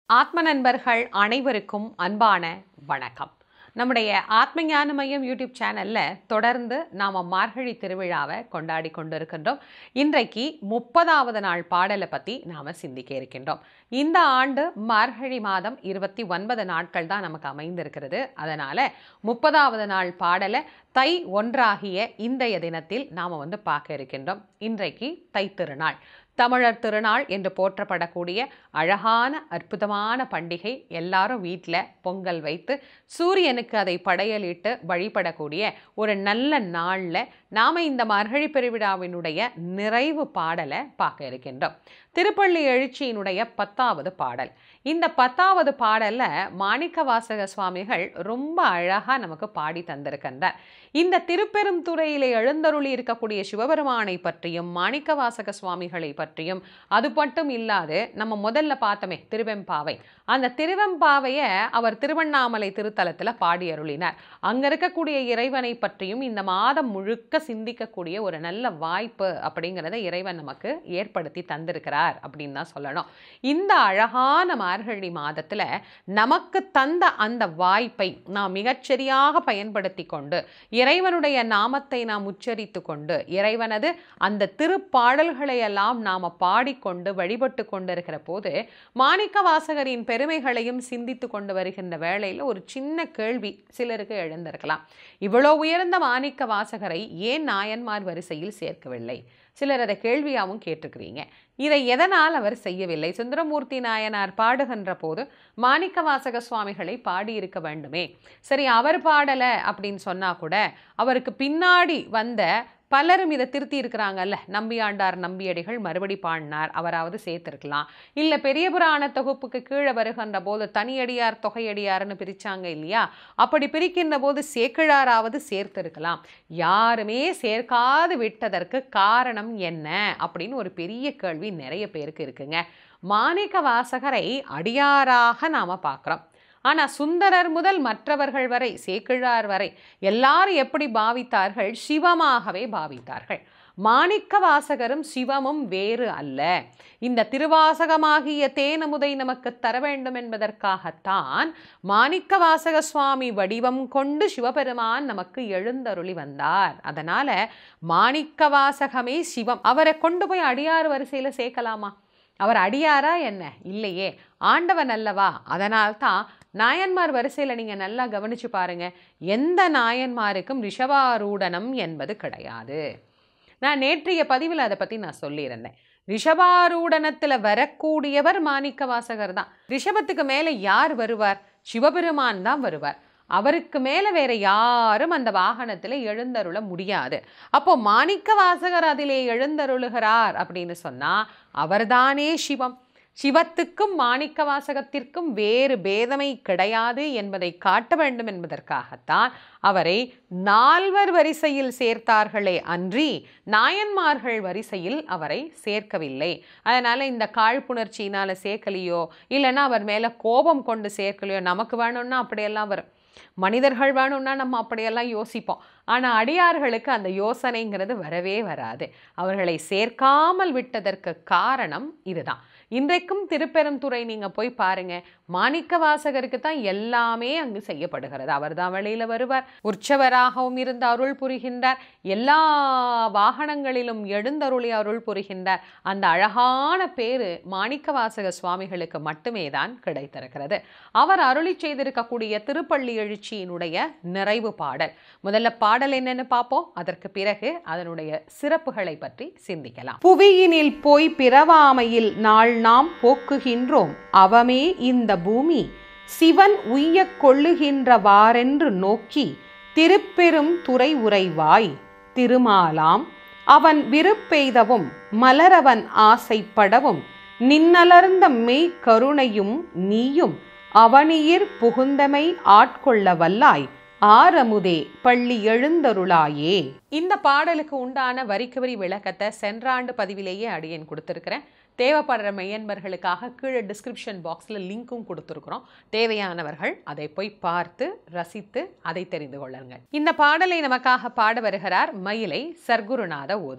ஆத்ம நண்பர்கள் அனைவருக்கும் அன்பான வணக்கம் நம்முடைய ஆத்ம ஞான மையம் யூடியூப் சேனலில் தொடர்ந்து நாம் மார்கழி திருவிழாவை கொண்டாடி கொண்டிருக்கின்றோம் இன்றைக்கு முப்பதாவது நாள் பாடலை பற்றி நாம் சிந்திக்க இருக்கின்றோம் இந்த ஆண்டு மார்கழி மாதம் இருபத்தி ஒன்பது நாட்கள் தான் நமக்கு அமைந்திருக்கிறது அதனால் முப்பதாவது நாள் பாடலை தை ஒன்றாகிய இன்றைய தினத்தில் நாம் வந்து பார்க்க இருக்கின்றோம் இன்றைக்கு தை திருநாள் தமிழர் திருநாள் என்று போற்றப்படக்கூடிய அழகான அற்புதமான பண்டிகை எல்லாரும் வீட்டில் பொங்கல் வைத்து சூரியனுக்கு அதை படையலிட்டு வழிபடக்கூடிய ஒரு நல்ல நாளில் நாம் இந்த மார்கழி பெருவிழாவினுடைய நிறைவு பாடலை பார்க்க இருக்கின்றோம் திருப்பள்ளி எழுச்சியினுடைய பத்தாவது பாடல் இந்த பத்தாவது பாடல்ல மாணிக்க வாசக சுவாமிகள் ரொம்ப அழகா நமக்கு பாடி தந்திருக்கின்றார் இந்த திருப்பெரும் துறையிலே எழுந்தருளி இருக்கக்கூடிய சிவபெருமானை பற்றியும் மாணிக்க வாசக சுவாமிகளை பற்றியும் அது மட்டும் இல்லாது நம்ம முதல்ல பார்த்தோமே திருவெம்பாவை அந்த திருவெம்பாவையை அவர் திருவண்ணாமலை திருத்தலத்தில் பாடி அருளினார் அங்க இருக்கக்கூடிய இறைவனை பற்றியும் இந்த மாதம் முழுக்க சிந்திக்கக்கூடிய ஒரு நல்ல வாய்ப்பு அப்படிங்கிறத இறைவன் நமக்கு ஏற்படுத்தி தந்திருக்கிறார் அப்படின்னு தான் சொல்லணும் இந்த அழகான மார்கழி மாதத்துல நமக்கு தந்த அந்த வாய்ப்பை நாம் மிகச்சரியாக பயன்படுத்தி கொண்டு இறைவனுடைய நாமத்தை நாம் உச்சரித்து கொண்டு இறைவனது அந்த திருப்பாடல்களை எல்லாம் நாம் பாடிக்கொண்டு வழிபட்டு கொண்டிருக்கிற போது மாணிக்க வாசகரின் பெருமைகளையும் சிந்தித்து கொண்டு வருகின்ற வேளையில் ஒரு சின்ன கேள்வி சிலருக்கு எழுந்திருக்கலாம் இவ்வளோ உயர்ந்த மாணிக்க வாசகரை ஏன் நாயன்மார் வரிசையில் சேர்க்கவில்லை சிலர் அதை கேள்வியாகவும் கேட்டிருக்கிறீங்க இதை எதனால் அவர் செய்யவில்லை சுந்தரமூர்த்தி நாயனார் பாடுகின்ற போது மாணிக்க வாசக சுவாமிகளை பாடியிருக்க வேண்டுமே சரி அவர் பாடலை அப்படின்னு சொன்னால் கூட அவருக்கு பின்னாடி வந்த பலரும் இதை திருத்தி இருக்கிறாங்கல்ல நம்பியாண்டார் நம்பியடிகள் மறுபடி பாடினார் அவராவது சேர்த்திருக்கலாம் இல்லை பெரிய புராண தொகுப்புக்கு கீழே வருகின்ற போது தனியடியார் தொகையடியார்னு பிரிச்சாங்க இல்லையா அப்படி பிரிக்கின்ற போது சேக்கிழாராவது சேர்த்திருக்கலாம் யாருமே சேர்க்காது விட்டதற்கு காரணம் என்ன அப்படின்னு ஒரு பெரிய கேள்வி நிறைய பேருக்கு இருக்குங்க மாணிக்க வாசகரை அடியாராக நாம பார்க்குறோம் ஆனால் சுந்தரர் முதல் மற்றவர்கள் வரை சேக்கிழார் வரை எல்லாரும் எப்படி பாவித்தார்கள் சிவமாகவே பாவித்தார்கள் மாணிக்க வாசகரும் சிவமும் வேறு அல்ல இந்த திருவாசகமாகிய தேனமுதை நமக்கு தர வேண்டும் என்பதற்காகத்தான் மாணிக்க வாசக சுவாமி வடிவம் கொண்டு சிவபெருமான் நமக்கு எழுந்தருளி வந்தார் அதனால மாணிக்க வாசகமே சிவம் அவரை கொண்டு போய் அடியார் வரிசையில் சேர்க்கலாமா அவர் அடியாரா என்ன இல்லையே ஆண்டவன் அல்லவா அதனால்தான் நாயன்மார் வரிசையில் நீங்கள் நல்லா கவனிச்சு பாருங்க எந்த நாயன்மாருக்கும் ரிஷபாரூடனம் என்பது கிடையாது நான் நேற்றைய பதிவில் அதை பற்றி நான் சொல்லியிருந்தேன் ரிஷபாரூடனத்தில் வரக்கூடியவர் மாணிக்க வாசகர் தான் ரிஷபத்துக்கு மேலே யார் வருவார் சிவபெருமான் தான் வருவார் அவருக்கு மேலே வேற யாரும் அந்த வாகனத்தில் எழுந்தருள முடியாது அப்போ மாணிக்க வாசகர் அதிலே எழுந்தருளுகிறார் அப்படின்னு சொன்னால் அவர்தானே சிவம் சிவத்துக்கும் மாணிக்க வாசகத்திற்கும் வேறு பேதமை கிடையாது என்பதை காட்ட வேண்டும் என்பதற்காகத்தான் அவரை நால்வர் வரிசையில் சேர்த்தார்களே அன்றி நாயன்மார்கள் வரிசையில் அவரை சேர்க்கவில்லை அதனால் இந்த காழ்ப்புணர்ச்சியினால் சேர்க்கலையோ இல்லைன்னா அவர் மேலே கோபம் கொண்டு சேர்க்கலையோ நமக்கு வேணும்னா அப்படியெல்லாம் வரும் மனிதர்கள் வேணும்னா நம்ம அப்படியெல்லாம் யோசிப்போம் ஆனால் அடியார்களுக்கு அந்த யோசனைங்கிறது வரவே வராது அவர்களை சேர்க்காமல் விட்டதற்கு காரணம் இதுதான் இன்றைக்கும் திருப்பெருந்துறை நீங்கள் போய் பாருங்க மாணிக்க வாசகருக்கு தான் எல்லாமே அங்கு செய்யப்படுகிறது அவர் தான் வெளியில் வருவார் உற்சவராகவும் இருந்து அருள் புரிகின்றார் எல்லா வாகனங்களிலும் எழுந்தருளி அருள் புரிகின்றார் அந்த அழகான பேரு மாணிக்க வாசக சுவாமிகளுக்கு மட்டுமே தான் கிடைத்திருக்கிறது அவர் அருளி செய்திருக்கக்கூடிய திருப்பள்ளி எழுச்சியினுடைய நிறைவு பாடல் முதல்ல பாடல் என்னன்னு பார்ப்போம் அதற்கு பிறகு அதனுடைய சிறப்புகளை பற்றி சிந்திக்கலாம் புவியினில் போய் பிறவாமையில் நாள் நாம் போக்குகின்றோம் அவமே இந்த பூமி சிவன் உய்யக் கொள்ளுகின்றவாறென்று நோக்கி திருப்பெரும் துறை உரைவாய் திருமாலாம் அவன் விருப்பெய்தவும் மலரவன் ஆசைப்படவும் நின்னலர்ந்த மெய் கருணையும் நீயும் அவனியிர் புகுந்தமை ஆட்கொள்ள வல்லாய் ஆரமுதே பள்ளி எழுந்தருளாயே இந்த பாடலுக்கு உண்டான வரிக்கு வரி விளக்கத்தை சென்றாண்டு பதிவிலேயே அடியேன் கொடுத்துருக்கிறேன் தேவைப்படுற மெய்யன்பர்களுக்காக கீழே டிஸ்கிரிப்ஷன் பாக்ஸில் லிங்க்கும் கொடுத்துருக்குறோம் தேவையானவர்கள் அதை போய் பார்த்து ரசித்து அதை தெரிந்து கொள்ளுங்கள் இந்த பாடலை நமக்காக பாட வருகிறார் மயிலை சர்க்குருநாத ஓதுவார்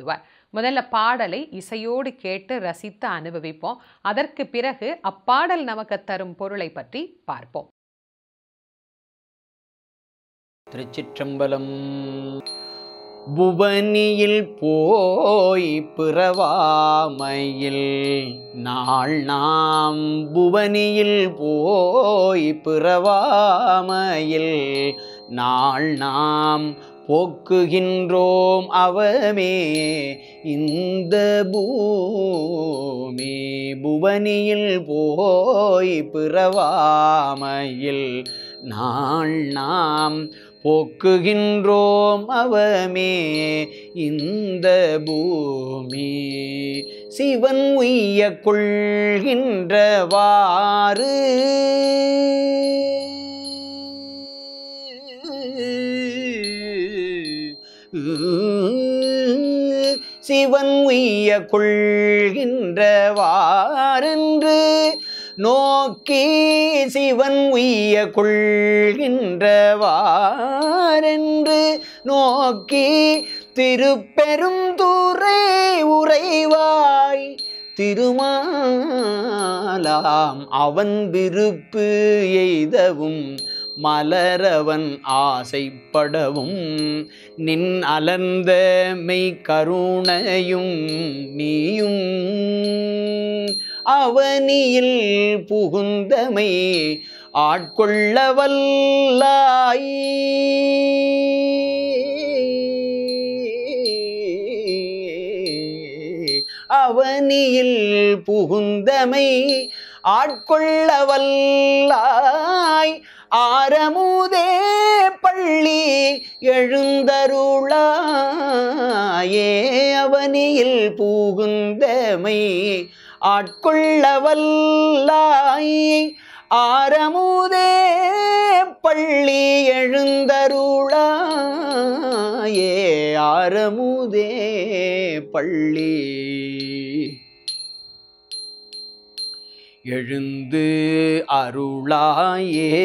முதல்ல பாடலை இசையோடு கேட்டு ரசித்து அனுபவிப்போம் அதற்கு பிறகு அப்பாடல் நமக்கு தரும் பொருளை பற்றி பார்ப்போம் திருச்சிற்றம்பலம் புவனியில் போய் பிறவாமையில் நாள் நாம் புவனியில் போய் பிறவாமையில் நாள் நாம் போக்குகின்றோம் அவமே இந்த பூமி புவனியில் போய் பிறவாமையில் நாள் நாம் போக்குகின்றோம் அவமே இந்த பூமி சிவன் உய்ய கொள்கின்றவாறு சிவன் உய்ய கொள்கின்றவாரென்று நோக்கி சிவன் உய்ய கொள்கின்றவாரென்று நோக்கி திருப்பெரும் தூரை உறைவாய் திருமாலாம் அவன் விருப்பு எய்தவும் மலரவன் ஆசைப்படவும் நின் அலர்ந்த மெய் கருணையும் நீயும் அவனியில் புகுந்தமை ஆட்கொள்ள வல்லாய் அவனியில் புகுந்தமை ஆட்கொள்ள வல்லாய் ஆரமுதே பள்ளி எழுந்தருளாயே அவனியில் புகுந்தமை ஆட்கொள்ள வல்லாய் ஆரமுதே பள்ளி எழுந்தருளாயே ஆரமுதே பள்ளி எழுந்து அருளாயே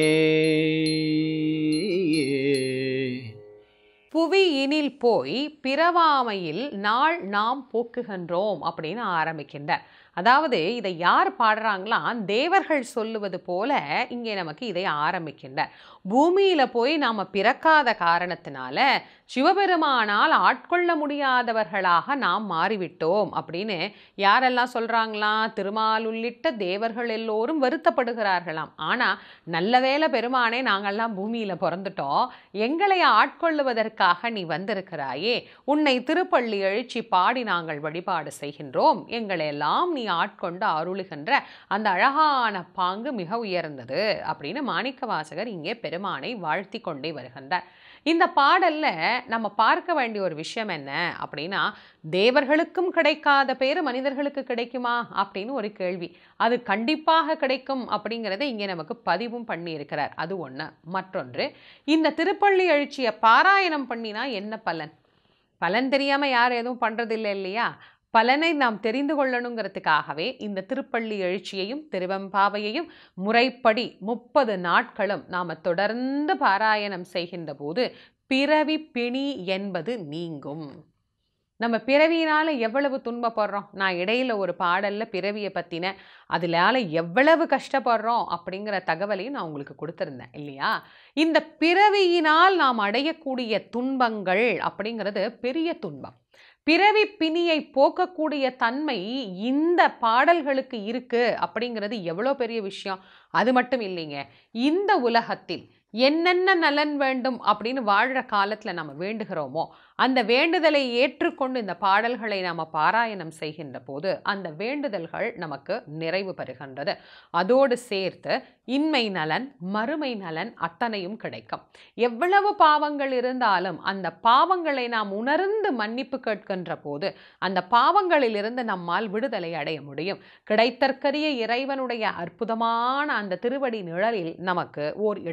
புவியினில் போய் பிறவாமையில் நாள் நாம் போக்குகின்றோம் அப்படின்னு ஆரம்பிக்கின்றார் அதாவது இதை யார் பாடுறாங்களாம் தேவர்கள் சொல்லுவது போல இங்கே நமக்கு இதை ஆரம்பிக்கின்றார் பூமியில போய் நாம பிறக்காத காரணத்தினால சிவபெருமானால் ஆட்கொள்ள முடியாதவர்களாக நாம் மாறிவிட்டோம் அப்படின்னு யாரெல்லாம் சொல்றாங்களாம் திருமால் உள்ளிட்ட தேவர்கள் எல்லோரும் வருத்தப்படுகிறார்களாம் ஆனா நல்ல வேளை பெருமானே நாங்கள்லாம் பூமியில பிறந்துட்டோம் எங்களை ஆட்கொள்ளுவதற்காக நீ வந்திருக்கிறாயே உன்னை திருப்பள்ளி எழுச்சி பாடி நாங்கள் வழிபாடு செய்கின்றோம் எங்களை எல்லாம் நீ ஆட்கொண்டு அருளுகின்ற அந்த அழகான பாங்கு மிக உயர்ந்தது அப்படின்னு மாணிக்க வாசகர் இங்கே பெருமானை வாழ்த்தி கொண்டே வருகின்றார் இந்த பாடல்ல நம்ம பார்க்க வேண்டிய ஒரு விஷயம் என்ன அப்படின்னா தேவர்களுக்கும் கிடைக்காத பேர் மனிதர்களுக்கு கிடைக்குமா அப்படின்னு ஒரு கேள்வி அது கண்டிப்பாக கிடைக்கும் அப்படிங்கிறத இங்கே நமக்கு பதிவும் பண்ணி இருக்கிறார் அது ஒன்று மற்றொன்று இந்த திருப்பள்ளி எழுச்சியை பாராயணம் பண்ணினா என்ன பலன் பலன் தெரியாமல் யார் எதுவும் பண்ணுறதில்லை இல்லையா பலனை நாம் தெரிந்து கொள்ளணுங்கிறதுக்காகவே இந்த திருப்பள்ளி எழுச்சியையும் திருவெம்பாவையையும் முறைப்படி முப்பது நாட்களும் நாம் தொடர்ந்து பாராயணம் செய்கின்ற போது பிறவி பிணி என்பது நீங்கும் நம்ம பிறவியினால் எவ்வளவு துன்பப்படுறோம் நான் இடையில ஒரு பாடலில் பிறவியை பற்றின அதனால எவ்வளவு கஷ்டப்படுறோம் அப்படிங்கிற தகவலையும் நான் உங்களுக்கு கொடுத்துருந்தேன் இல்லையா இந்த பிறவியினால் நாம் அடையக்கூடிய துன்பங்கள் அப்படிங்கிறது பெரிய துன்பம் பிறவி பிணியை போக்கக்கூடிய தன்மை இந்த பாடல்களுக்கு இருக்கு அப்படிங்கிறது எவ்வளோ பெரிய விஷயம் அது மட்டும் இல்லைங்க இந்த உலகத்தில் என்னென்ன நலன் வேண்டும் அப்படின்னு வாழ்கிற காலத்தில் நம்ம வேண்டுகிறோமோ அந்த வேண்டுதலை ஏற்றுக்கொண்டு இந்த பாடல்களை நாம் பாராயணம் செய்கின்ற போது அந்த வேண்டுதல்கள் நமக்கு நிறைவு பெறுகின்றது அதோடு சேர்த்து இன்மை நலன் மறுமை நலன் அத்தனையும் கிடைக்கும் எவ்வளவு பாவங்கள் இருந்தாலும் அந்த பாவங்களை நாம் உணர்ந்து மன்னிப்பு கேட்கின்ற போது அந்த பாவங்களிலிருந்து நம்மால் விடுதலை அடைய முடியும் கிடைத்தற்கரிய இறைவனுடைய அற்புதமான அந்த திருவடி நிழலில் நமக்கு ஓர் இடம் கிடைக்கும்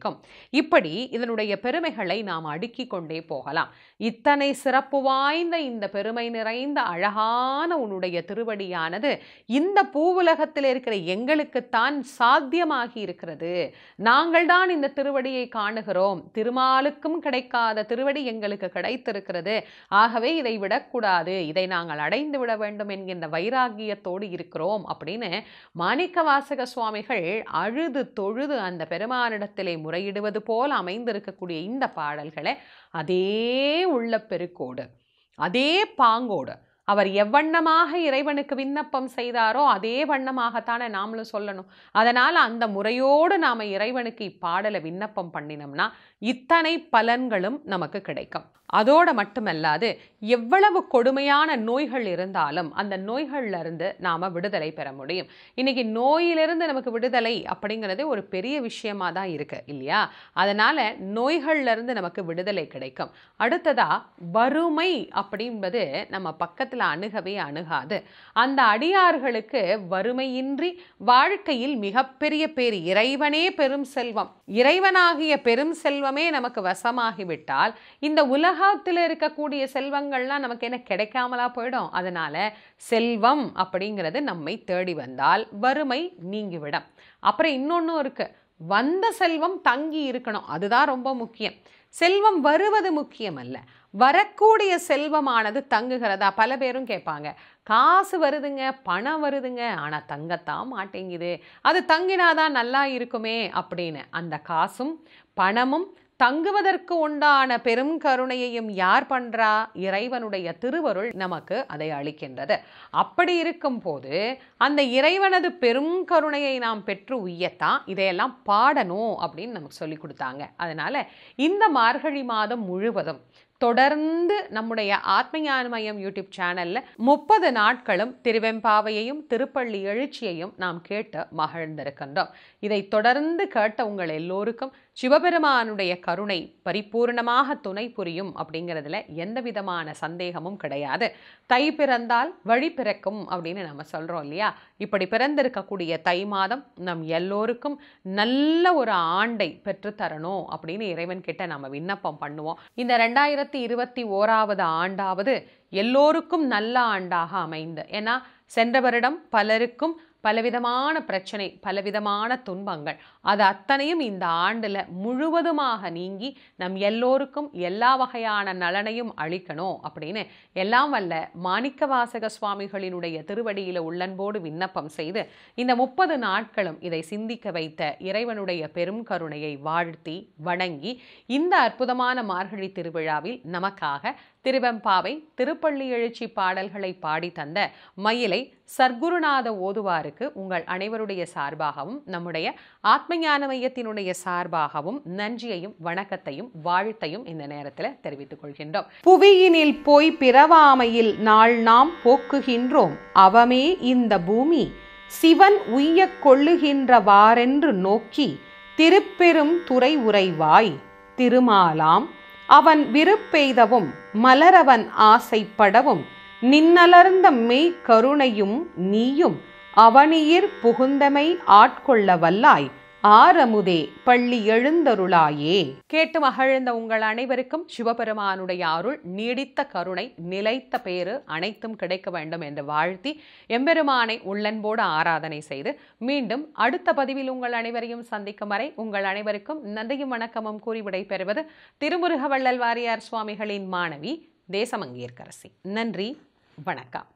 கிடைக்கும் இப்படி இதனுடைய பெருமைகளை நாம் அடுக்கிக் கொண்டே போகலாம் இத்தனை சிறப்பு வாய்ந்த இந்த பெருமை நிறைந்த அழகான உன்னுடைய திருவடியானது இந்த பூவுலகத்தில் இருக்கிற எங்களுக்குத்தான் சாத்தியமாகி இருக்கிறது நாங்கள் தான் இந்த திருவடியை காணுகிறோம் திருமாலுக்கும் கிடைக்காத திருவடி எங்களுக்கு கிடைத்திருக்கிறது ஆகவே இதை விடக்கூடாது இதை நாங்கள் அடைந்து விட வேண்டும் என்கின்ற வைராகியத்தோடு இருக்கிறோம் அப்படின்னு மாணிக்க வாசக சுவாமிகள் அழுது தொழுது அந்த பெருமானிடத்திலே முறையிடுவது போல் அமைந்திருக்கக்கூடிய இந்த பாடல்களை அதே உள்ள பெருக்கோடு அதே பாங்கோடு அவர் எவ்வண்ணமாக இறைவனுக்கு விண்ணப்பம் செய்தாரோ அதே வண்ணமாகத்தானே நாமளும் சொல்லணும் அதனால் அந்த முறையோடு நாம் இறைவனுக்கு இப்பாடலை விண்ணப்பம் பண்ணினோம்னா இத்தனை பலன்களும் நமக்கு கிடைக்கும் அதோடு மட்டுமல்லாது எவ்வளவு கொடுமையான நோய்கள் இருந்தாலும் அந்த நோய்கள்ல இருந்து நாம் விடுதலை பெற முடியும் இன்னைக்கு நோயிலிருந்து நமக்கு விடுதலை அப்படிங்கிறது ஒரு பெரிய விஷயமா தான் இருக்கு இல்லையா அதனால நோய்கள்ல இருந்து நமக்கு விடுதலை கிடைக்கும் அடுத்ததா வறுமை அப்படின்பது நம்ம பக்கத்தில் அணுகவே அணுகாது அந்த அடியார்களுக்கு வறுமையின்றி வாழ்க்கையில் மிகப்பெரிய பேர் இறைவனே பெரும் செல்வம் இறைவனாகிய பெரும் செல்வமே நமக்கு வசமாகிவிட்டால் இந்த உலகத்தில் இருக்கக்கூடிய செல்வங்கள்லாம் நமக்கு என்ன கிடைக்காமலா போயிடும் அதனால செல்வம் அப்படிங்கிறது நம்மை தேடி வந்தால் வறுமை நீங்கிவிடும் அப்புறம் இன்னொன்றும் இருக்கு வந்த செல்வம் தங்கி இருக்கணும் அதுதான் ரொம்ப முக்கியம் செல்வம் வருவது முக்கியம் அல்ல வரக்கூடிய செல்வமானது தங்குகிறதா பல பேரும் கேட்பாங்க காசு வருதுங்க பணம் வருதுங்க ஆனால் தங்கத்தான் மாட்டேங்குது அது தங்கினாதான் நல்லா இருக்குமே அப்படின்னு அந்த காசும் பணமும் தங்குவதற்கு உண்டான பெரும் கருணையையும் யார் பண்றா இறைவனுடைய திருவருள் நமக்கு அதை அளிக்கின்றது அப்படி இருக்கும்போது அந்த இறைவனது பெரும் கருணையை நாம் பெற்று உய்யத்தான் இதையெல்லாம் பாடணும் அப்படின்னு நமக்கு சொல்லி கொடுத்தாங்க அதனால இந்த மார்கழி மாதம் முழுவதும் தொடர்ந்து நம்முடைய ஆத்மஞானமயம் யூடியூப் சேனல்ல முப்பது நாட்களும் திருவெம்பாவையையும் திருப்பள்ளி எழுச்சியையும் நாம் கேட்டு மகிழ்ந்திருக்கின்றோம் இதை தொடர்ந்து கேட்ட உங்கள் எல்லோருக்கும் சிவபெருமானுடைய கருணை பரிபூர்ணமாக துணை புரியும் அப்படிங்கிறதுல எந்த விதமான சந்தேகமும் கிடையாது தை பிறந்தால் வழி பிறக்கும் அப்படின்னு நம்ம சொல்றோம் இல்லையா இப்படி பிறந்திருக்கக்கூடிய தை மாதம் நம் எல்லோருக்கும் நல்ல ஒரு ஆண்டை பெற்றுத்தரணும் அப்படின்னு இறைவன் கிட்ட நம்ம விண்ணப்பம் பண்ணுவோம் இந்த ரெண்டாயிரத்தி இருபத்தி ஓராவது ஆண்டாவது எல்லோருக்கும் நல்ல ஆண்டாக அமைந்து ஏன்னா சென்ற வருடம் பலருக்கும் பலவிதமான பிரச்சனை பலவிதமான துன்பங்கள் அது அத்தனையும் இந்த ஆண்டில் முழுவதுமாக நீங்கி நம் எல்லோருக்கும் எல்லா வகையான நலனையும் அளிக்கணும் அப்படின்னு எல்லாம் வல்ல மாணிக்கவாசக சுவாமிகளினுடைய திருவடியில உள்ளன்போடு விண்ணப்பம் செய்து இந்த முப்பது நாட்களும் இதை சிந்திக்க வைத்த இறைவனுடைய பெரும் கருணையை வாழ்த்தி வணங்கி இந்த அற்புதமான மார்கழி திருவிழாவில் நமக்காக திருவெம்பாவை திருப்பள்ளி எழுச்சி பாடல்களை பாடி தந்த மயிலை சர்க்குருநாத ஓதுவாருக்கு உங்கள் அனைவருடைய சார்பாகவும் நம்முடைய ஆத்மஞான மையத்தினுடைய சார்பாகவும் நன்றியையும் வணக்கத்தையும் வாழ்த்தையும் இந்த நேரத்தில் தெரிவித்துக் கொள்கின்றோம் புவியினில் போய் பிறவாமையில் நாள் நாம் போக்குகின்றோம் அவமே இந்த பூமி சிவன் உய்யக் கொள்ளுகின்றவாறென்று நோக்கி திருப்பெரும் துறை உரைவாய் திருமாலாம் அவன் விருப்பெய்தவும் மலரவன் ஆசைப்படவும் நின்னலர்ந்த மெய் கருணையும் நீயும் அவனியிர் புகுந்தமை ஆட்கொள்ள வல்லாய் ஆரமுதே பள்ளி எழுந்தருளாயே கேட்டு மகிழ்ந்த உங்கள் அனைவருக்கும் சிவபெருமானுடைய அருள் நீடித்த கருணை நிலைத்த பேறு அனைத்தும் கிடைக்க வேண்டும் என்று வாழ்த்தி எம்பெருமானை உள்ளன்போடு ஆராதனை செய்து மீண்டும் அடுத்த பதிவில் உங்கள் அனைவரையும் சந்திக்கும் வரை உங்கள் அனைவருக்கும் நன்றியும் வணக்கமும் கூறி விடைபெறுவது திருமுருகவள்ளல் வாரியார் சுவாமிகளின் மாணவி தேசமங்கேற்கரசி நன்றி வணக்கம்